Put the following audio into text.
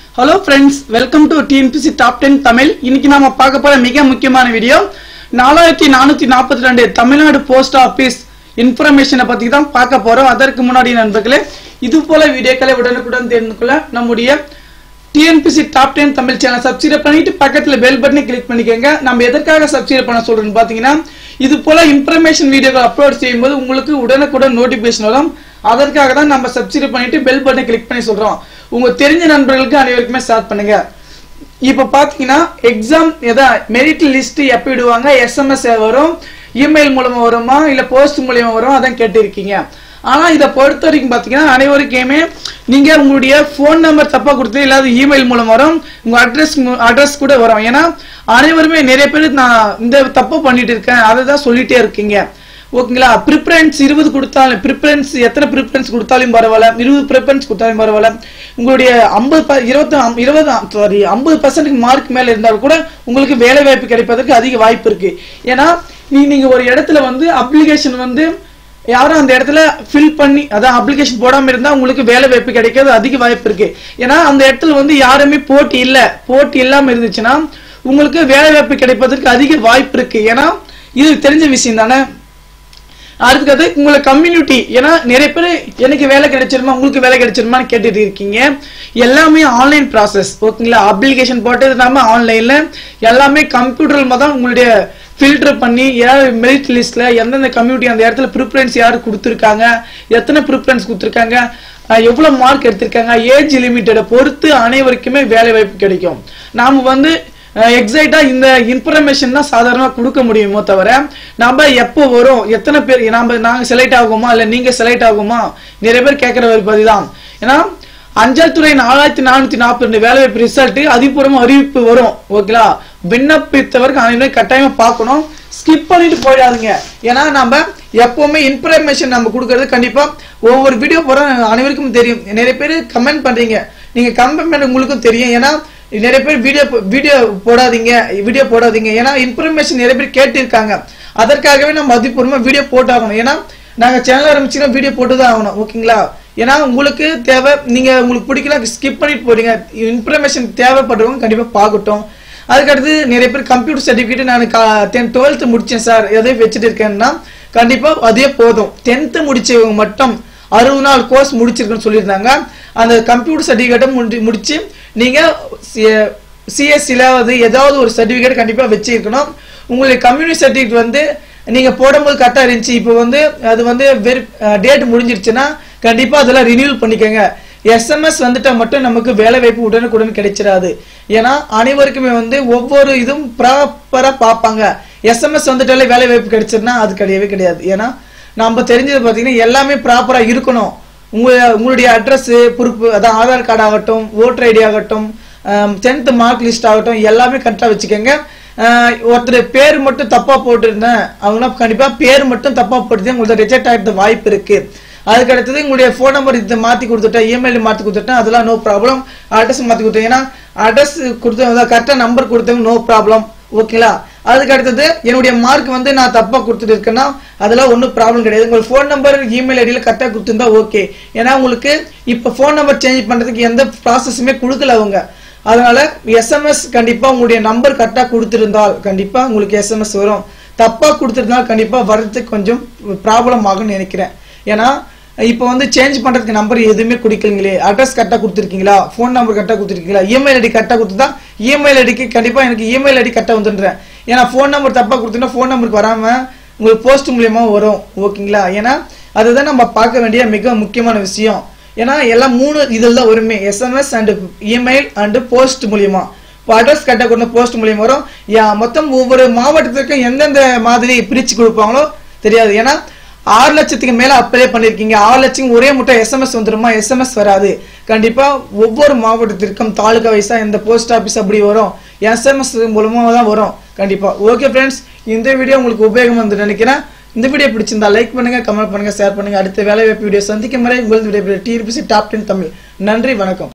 hello friends welcome to TNPSC top ten Tamil இன்னைக்கு நாம பார்க்க போற மிக முக்கியமான வீடியோ நாலாயிரத்தி நானூத்தி நாற்பத்தி ரெண்டு தமிழ்நாடு போஸ்ட் ஆபீஸ் இன்ஃபர்மேஷனை பத்தி தான் பார்க்க போறோம் அதற்கு முன்னாடி நண்பர்களே இது போல வீடியோக்களை உடனுக்குடன் தெரிந்து கொள்ள நம்முடைய TNPSC top ten Tamil channel subscribe பண்ணிட்டு பக்கத்துல பெல் பட்டனை கிளிக் பண்ணிக்கோங்க நம்ம எதற்காக சப்ஸ்கிரைப் பண்ண சொல்றோம்னு பாத்தீங்கன்னா இது போல இன்ஃபர்மேஷன் வீடியோக்கள் அப்லோட் செய்யும்போது உங்களுக்கு உடனுக்குடன் நோட்டிபிகேஷன் வரும் அதற்காக தான் நம்ம சப்ஸ்கிரைப் பண்ணிட்டு பெல் பட்டனை கிளிக் பண்ணி சொல்றோம் உங்க தெரிஞ்ச நண்பர்களுக்கு அனைவருக்குமே ஸ்டார்ட் பண்ணுங்க இப்ப பாத்தீங்கன்னா எக்ஸாம் எதா மெரிட் லிஸ்ட் எப்ப விடுவாங்க எஸ்எம்எஸ் வரும் இமெயில் மூலமா வருமா இல்ல போஸ்ட் மூலியமா வரும் அதான் கேட்டிருக்கீங்க ஆனா இதை பொறுத்த வரைக்கும் பாத்தீங்கன்னா அனைவருக்குமே நீங்க உங்களுடைய போன் நம்பர் தப்பா கொடுத்து இல்லாத இமெயில் மூலம் வரும் உங்க அட்ரஸ் அட்ரஸ் கூட வரும் ஏன்னா அனைவருமே நிறைய பேர் நான் இந்த தப்பு பண்ணிட்டு இருக்கேன் அதை தான் சொல்லிட்டே இருக்கீங்க ஓகேங்களா ப்ரிஃபரன்ஸ் இருபது கொடுத்தாலும் ப்ரிஃபரன்ஸ் எத்தனை ப்ரிஃபரன்ஸ் கொடுத்தாலும் பரவாயில்ல இருபது ப்ரிஃபரன்ஸ் கொடுத்தாலும் பரவாயில்ல உங்களுடைய ஐம்பது இருபத்தி இருபது சாரி ஐம்பது பர்சன்ட் மார்க் மேல இருந்தாலும் கூட உங்களுக்கு வேலை வாய்ப்பு கிடைப்பதற்கு அதிக வாய்ப்பு இருக்கு ஏன்னா நீ நீங்க ஒரு இடத்துல வந்து அப்ளிகேஷன் வந்து யாரும் அந்த இடத்துல ஃபில் பண்ணி அதான் அப்ளிகேஷன் போடாம இருந்தா உங்களுக்கு வேலை வாய்ப்பு கிடைக்கிறது அதிக வாய்ப்பு இருக்கு ஏன்னா அந்த இடத்துல வந்து யாருமே போட்டி இல்ல போட்டி இல்லாம இருந்துச்சுன்னா உங்களுக்கு வேலை வாய்ப்பு கிடைப்பதற்கு அதிக வாய்ப்பு இருக்கு ஏன்னா இது தெரிஞ்ச விஷயம் தானே அடுத்தது உங்களை கம்யூனிட்டி ஏன்னா நிறைய பேர் எனக்கு வேலை கிடைச்சிருமா உங்களுக்கு வேலை கிடைச்சிருமான்னு கேட்டுட்டு இருக்கீங்க எல்லாமே ஆன்லைன் ப்ராசஸ் ஓகேங்களா அப்ளிகேஷன் போட்டது இல்லாம ஆன்லைன்ல எல்லாமே கம்ப்யூட்டர் தான் உங்களுடைய ஃபில்டர் பண்ணி யார் மெரிட் லிஸ்ட்ல எந்தெந்த கம்யூனிட்டி அந்த இடத்துல ப்ரிஃபரன்ஸ் யார் கொடுத்துருக்காங்க எத்தனை ப்ரிஃபரன்ஸ் கொடுத்துருக்காங்க அஹ் எவ்வளவு மார்க் எடுத்திருக்காங்க ஏஜ் லிமிட்டட பொறுத்து அனைவருக்குமே வேலை வாய்ப்பு கிடைக்கும் நாம வந்து எக்ஸைட்டா இந்த இன்ஃபர்மேஷன் தான் சாதாரணமா கொடுக்க முடியுமோ தவிர நம்ம எப்போ வரும் எத்தனை பேர் நாம நாங்க செலக்ட் ஆகுமா இல்ல நீங்க செலக்ட் ஆகுமா நிறைய பேர் கேட்கிற ஒரு பதிதான் ஏன்னா அஞ்சல் துறை நாலாயிரத்தி நானூத்தி நாற்பத்தி ரெண்டு வேலைவாய்ப்பு ரிசல்ட் அதிபூர்வமா அறிவிப்பு வரும் ஓகேங்களா விண்ணப்பித்தவருக்கு அனைவரும் கட்டாயமா பார்க்கணும் ஸ்கிப் பண்ணிட்டு போயிடாதீங்க ஏன்னா நம்ம எப்பவுமே இன்ஃபர்மேஷன் நம்ம கொடுக்கறது கண்டிப்பா ஒவ்வொரு வீடியோ போற அனைவருக்கும் தெரியும் நிறைய பேர் கமெண்ட் பண்றீங்க நீங்க கமெண்ட் பண்ண உங்களுக்கும் தெரியும் ஏன்னா நிறைய பேர் வீடியோ வீடியோ போடாதீங்க வீடியோ போடாதீங்க ஏன்னா இன்ஃபர்மேஷன் நிறைய பேர் கேட்டிருக்காங்க அதற்காகவே நம்ம மதிப்பூர்வமா வீடியோ போட்டாகணும் ஏன்னா நாங்க சேனல் ஆரம்பிச்சுன்னா வீடியோ போட்டு தான் ஆகணும் ஓகேங்களா ஏன்னா உங்களுக்கு தேவை நீங்க உங்களுக்கு பிடிக்கல ஸ்கிப் பண்ணிட்டு போறீங்க இன்ஃபர்மேஷன் தேவைப்படுறவங்க கண்டிப்பா பார்க்கட்டும் அதுக்கடுத்து நிறைய பேர் கம்ப்யூட்டர் சர்டிஃபிகேட் நான் டென் டுவெல்த் முடிச்சேன் சார் எதை வச்சுட்டு இருக்கேன்னா கண்டிப்பா அதே போதும் டென்த் முடிச்சவங்க மட்டும் அறுபது நாள் கோர்ஸ் முடிச்சிருக்குன்னு சொல்லியிருந்தாங்க அந்த கம்ப்யூட்டர் சர்டிஃபிகேட்டை முடி முடிச்சு நீங்க சிஎஸ்சில அது ஏதாவது ஒரு சர்டிஃபிகேட் கண்டிப்பா வச்சிருக்கணும் உங்களுடைய கம்யூனிட்டி சர்டிஃபிகேட் வந்து நீங்க போடும்போது கரெக்டா இருந்துச்சு இப்போ வந்து அது வந்து வெரி டேட் முடிஞ்சிருச்சுன்னா கண்டிப்பா அதெல்லாம் ரினியூல் பண்ணிக்கோங்க எஸ்எம்எஸ் வந்துட்டா மட்டும் நமக்கு வேலை வாய்ப்பு உடனுக்குடன் கிடைச்சிடாது ஏன்னா அனைவருக்குமே வந்து ஒவ்வொரு இதுவும் ப்ராப்பரா பார்ப்பாங்க எஸ்எம்எஸ் வந்துட்டாலே வேலை வாய்ப்பு கிடைச்சிருந்தா அது கிடையவே கிடையாது ஏன்னா நம்ம தெரிஞ்சது பார்த்தீங்கன்னா எல்லாமே ப்ராப்பரா இருக்கணும் உங்க உங்களுடைய அட்ரஸ் பொறுப்பு அதான் ஆதார் கார்டு ஆகட்டும் ஓட்டர் ஐடி ஆகட்டும் டென்த் மார்க் லிஸ்ட் ஆகட்டும் எல்லாமே கரெக்டாக வச்சுக்கோங்க ஒருத்தர் பேர் மட்டும் தப்பா போட்டிருந்தேன் அவங்க கண்டிப்பா பேர் மட்டும் தப்பா போட்டு உங்களுக்கு ரிஜெக்ட் ஆகிட்ட வாய்ப்பு இருக்கு அதுக்கு அடுத்தது உங்களுடைய ஃபோன் நம்பர் இதை மாத்தி கொடுத்துட்டேன் இமெயில் மாத்தி கொடுத்துட்டேன் அதெல்லாம் நோ ப்ராப்ளம் அட்ரஸ் மாத்தி கொடுத்தேன் ஏன்னா அட்ரஸ் கொடுத்த கரெக்டா நம்பர் கொடுத்தவங்க நோ ப்ராப்ளம் ஓகேங்களா அதுக்கு அடுத்தது என்னுடைய மார்க் வந்து நான் தப்பா கொடுத்துட்டு இருக்கேன்னா அதெல்லாம் ஒன்றும் ப்ராப்ளம் கிடையாது உங்களுக்கு ஃபோன் நம்பர் இமெயில் ஐடியில் கரெக்டாக கொடுத்துருந்தா ஓகே ஏன்னா உங்களுக்கு இப்போ ஃபோன் நம்பர் சேஞ்ச் பண்ணுறதுக்கு எந்த ப்ராசஸுமே கொடுக்கல அவங்க அதனால எஸ்எம்எஸ் கண்டிப்பா உங்களுடைய நம்பர் கரெக்டாக கொடுத்திருந்தால் கண்டிப்பா உங்களுக்கு எஸ்எம்எஸ் வரும் தப்பா கொடுத்திருந்தால் கண்டிப்பா வர்றதுக்கு கொஞ்சம் ப்ராப்ளம் ஆகும்னு நினைக்கிறேன் ஏன்னா இப்போ வந்து சேஞ்ச் பண்றதுக்கு நம்பர் எதுவுமே கொடுக்கலீங்களே அட்ரஸ் கரெக்டாக கொடுத்துருக்கீங்களா ஃபோன் நம்பர் கரெக்டாக கொடுத்துருக்கீங்களா இமெயில் ஐடி கரெக்டாக கொடுத்துருந்தா இமெயில் ஐடிக்கு கண்டிப்பாக எனக்கு இமெயில் ஐடி கரெக்டாக வந்துடுறேன் ஏன்னா ஃபோன் நம்பர் தப்பாக கொடுத்தீங்கன்னா ஃபோன் நம்பருக்கு வராமல் உங்களுக்கு போஸ்ட் மூலியமா வரும் ஓகேங்களா ஏன்னா அதுதான் நம்ம பார்க்க வேண்டிய மிக முக்கியமான விஷயம் ஏன்னா எல்லாம் மூணு இதில் தான் வருமே SMS and email and post மூலியமா இப்போ அட்ரஸ் கரெக்டாக கொண்டு போஸ்ட் மூலியமா வரும் மொத்தம் ஒவ்வொரு மாவட்டத்திற்கும் எந்தெந்த மாதிரி பிரித்து கொடுப்பாங்களோ தெரியாது ஏன்னா ஆறு லட்சத்துக்கு மேல அப்ளை பண்ணிருக்கீங்க ஆறு லட்சம் ஒரே முட்டை எஸ்எம்எஸ் வந்துருமா எஸ்எம்எஸ் வராது கண்டிப்பா ஒவ்வொரு மாவட்டத்திற்கும் தாலுகா வைஸா இந்த போஸ்ட் ஆபீஸ் அப்படி வரும் எஸ்எம்எஸ் மூலமா தான் வரும் கண்டிப்பா ஓகே ஃப்ரெண்ட்ஸ் இந்த வீடியோ உங்களுக்கு உபயோகம் வந்து நினைக்கிறேன் இந்த வீடியோ பிடிச்சிருந்தா லைக் பண்ணுங்க கமெண்ட் பண்ணுங்க ஷேர் பண்ணுங்க அடுத்த வேலை வாய்ப்பு வீடியோ சந்திக்கும் வரை உங்களது விடைபெறும் டிஆர்பிசி டாப் டென் தமிழ் நன்றி வணக்கம்